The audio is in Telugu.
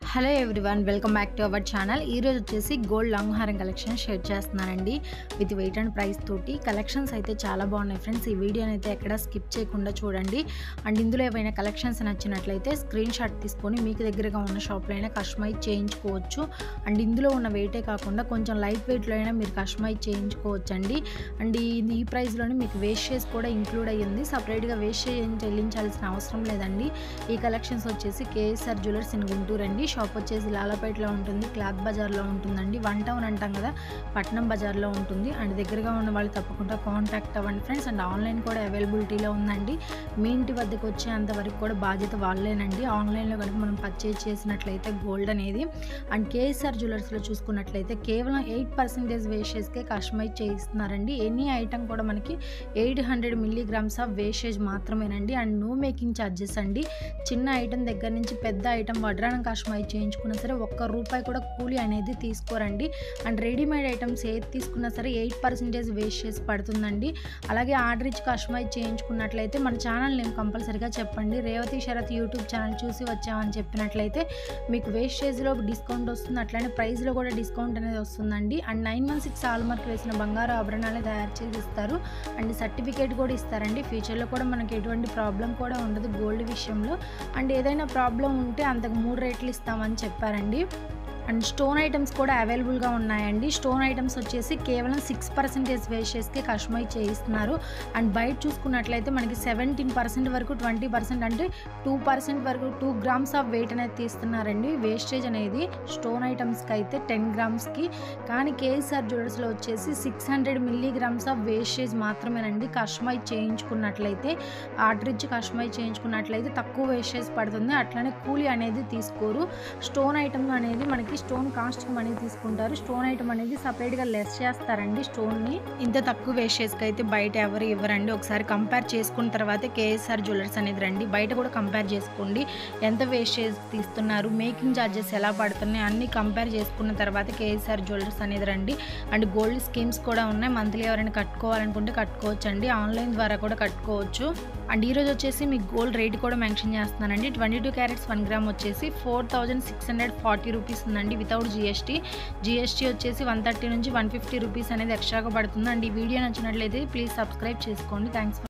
hello everyone welcome back to our channel ఈరోజు వచ్చేసి గోల్డ్ లాంగ్ హారం కలెక్షన్ షేర్ చేస్తున్నానండి విత్ వెయిట్ అండ్ ప్రైస్ తోటి కలెక్షన్స్ అయితే చాలా బాగున్నాయి ఫ్రెండ్స్ ఈ వీడియోని అయితే ఎక్కడ స్కిప్ చేయకుండా చూడండి అండ్ ఇందులో ఏవైనా కలెక్షన్స్ నచ్చినట్లయితే స్క్రీన్ షాట్ తీసుకొని మీకు దగ్గరగా ఉన్న షాప్లో అయినా కస్టమైజ్ చేయించుకోవచ్చు అండ్ ఇందులో ఉన్న వెయిటే కాకుండా కొంచెం లైట్ వెయిట్లో అయినా మీరు కస్టమైజ్ చేయించుకోవచ్చు అండి అండ్ ఈ ఈ ప్రైస్లోనే మీకు వేస్టేజ్ కూడా ఇంక్లూడ్ అయ్యింది సపరేట్గా వేస్టేజ్ ఏం చెల్లించాల్సిన అవసరం లేదండి ఈ కలెక్షన్స్ వచ్చేసి కేఎస్ఆర్ జ్యువెలర్స్ ఇన్ గుంటూరు అండి షాప్ వచ్చేసి లాలపేటలో ఉంటుంది క్లాత్ బజార్లో ఉంటుందండి వన్ టౌన్ అంటాం కదా పట్నం బజార్లో ఉంటుంది అండ్ దగ్గరగా ఉన్న వాళ్ళు తప్పకుండా కాంటాక్ట్ అవ్వండి ఫ్రెండ్స్ అండ్ ఆన్లైన్ కూడా అవైలబిలిటీలో ఉందండి మీ ఇంటి వద్దకు వచ్చేంత వరకు కూడా బాధ్యత వాళ్ళేనండి ఆన్లైన్లో కనుక మనం పర్చేజ్ చేసినట్లయితే గోల్డ్ అనేది అండ్ కేఎస్ఆర్ జ్యువెలర్స్లో చూసుకున్నట్లయితే కేవలం ఎయిట్ పర్సెంటేజ్ వేస్టేజ్కే కస్టమైజ్ చేయిస్తున్నారండి ఎనీ ఐటమ్ కూడా మనకి eight hundred milligrams of wastage మాత్రమేనండి అండ్ నో మేకింగ్ ఛార్జెస్ అండి చిన్న ఐటమ్ దగ్గర నుంచి పెద్ద ఐటమ్ వడ్రానం కస్టమైజ్ చేయించుకున్నా సరే ఒక్క రూపాయి కూడా కూలీ అనేది తీసుకోరండి అండ్ రెడీమేడ్ ఐటమ్స్ ఏది తీసుకున్నా సరే ఎయిట్ పర్సెంటేజ్ వేస్ట్ చేసి పడుతుందండి అలాగే ఆర్డర్ ఇచ్చి కస్టమైజ్ చేయించుకున్నట్లయితే మన ఛానల్ నేమ్ కంపల్సరీగా చెప్పండి రేవతి శరత్ యూట్యూబ్ ఛానల్ చూసి వచ్చామని చెప్పినట్లయితే మీకు వేస్టేజ్లో డిస్కౌంట్ వస్తుంది అట్లానే ప్రైస్లో కూడా డిస్కౌంట్ అనేది వస్తుందండి and nine one six hallmark వేసిన బంగారు ఆభరణాలు తయారు చేసి ఇస్తారు అండ్ సర్టిఫికేట్ కూడా ఇస్తారండి ఫ్యూచర్లో కూడా మనకి ఎటువంటి ప్రాబ్లం కూడా ఉండదు గోల్డ్ విషయంలో అండ్ ఏదైనా ప్రాబ్లం ఉంటే అంతకు మూడు రేట్లు ఇస్తామని చెప్పారండి అండ్ స్టోన్ ఐటమ్స్ కూడా అవైలబుల్గా ఉన్నాయండి స్టోన్ ఐటమ్స్ వచ్చేసి కేవలం సిక్స్ పర్సెంటేజ్ వేస్టేజ్కి కస్టమైజ్ చేయిస్తున్నారు అండ్ బయట చూసుకున్నట్లయితే మనకి సెవెంటీన్ పర్సెంట్ వరకు ట్వంటీ పర్సెంట్ అంటే టూ పర్సెంట్ వరకు టూ గ్రామ్స్ ఆఫ్ వెయిట్ అనేది తీస్తున్నారండి వేస్టేజ్ అనేది స్టోన్ ఐటమ్స్కి అయితే టెన్ గ్రామ్స్కి కానీ కేఎస్ఆర్ జ్యువెలర్స్లో వచ్చేసి six hundred milligrams of wastage మాత్రమేనండి కస్టమైజ్ చేయించుకున్నట్లయితే ఆర్డర్ ఇచ్చి కస్టమైజ్ చేయించుకున్నట్లయితే తక్కువ వేస్టేజ్ పడుతుంది అట్లనే కూలీ అనేది తీసుకోరు స్టోన్ ఐటమ్ అనేది మనకి స్టోన్ కాస్ట్కి మనీ తీసుకుంటారు స్టోన్ ఐటమ్ అనేది సపరేట్గా లెస్ చేస్తారండి స్టోన్ని ఇంత తక్కువ వేస్టేజ్కి అయితే బయట ఎవరు ఇవ్వరండి ఒకసారి కంపేర్ చేసుకున్న తర్వాత కేఎస్ఆర్ జ్యువెలర్స్ అనేది రండి బయట కూడా కంపేర్ చేసుకోండి ఎంత వేస్టేజ్ తీస్తున్నారు మేకింగ్ ఛార్జెస్ ఎలా పడుతున్నాయి అన్నీ కంపేర్ చేసుకున్న తర్వాత కేఎస్ఆర్ జ్యువెలర్స్ అనేది రండి అండ్ గోల్డ్ స్కీమ్స్ కూడా ఉన్నాయి మంత్లీ ఎవరైనా కట్టుకోవాలనుకుంటే కట్టుకోవచ్చు అండి ఆన్లైన్ ద్వారా కూడా కట్టుకోవచ్చు అండ్ ఈరోజు వచ్చేసి మీకు గోల్డ్ రేట్ కూడా మెన్షన్ చేస్తున్నానండి twenty two carats one gram వచ్చేసి four thousand six hundred forty rupees ఉందండి వితౌట్ జిఎస్టీ జిఎస్టీ వచ్చేసి వన్ థర్టీ నుంచి వన్ ఫిఫ్టీ రూపీస్ అనేది ఎక్స్ట్రాగా పడుతుంది అండ్ ఈ వీడియో నచ్చినట్లయితే ప్లీజ్ సబ్స్క్రైబ్ చేసుకోండి థ్యాంక్స్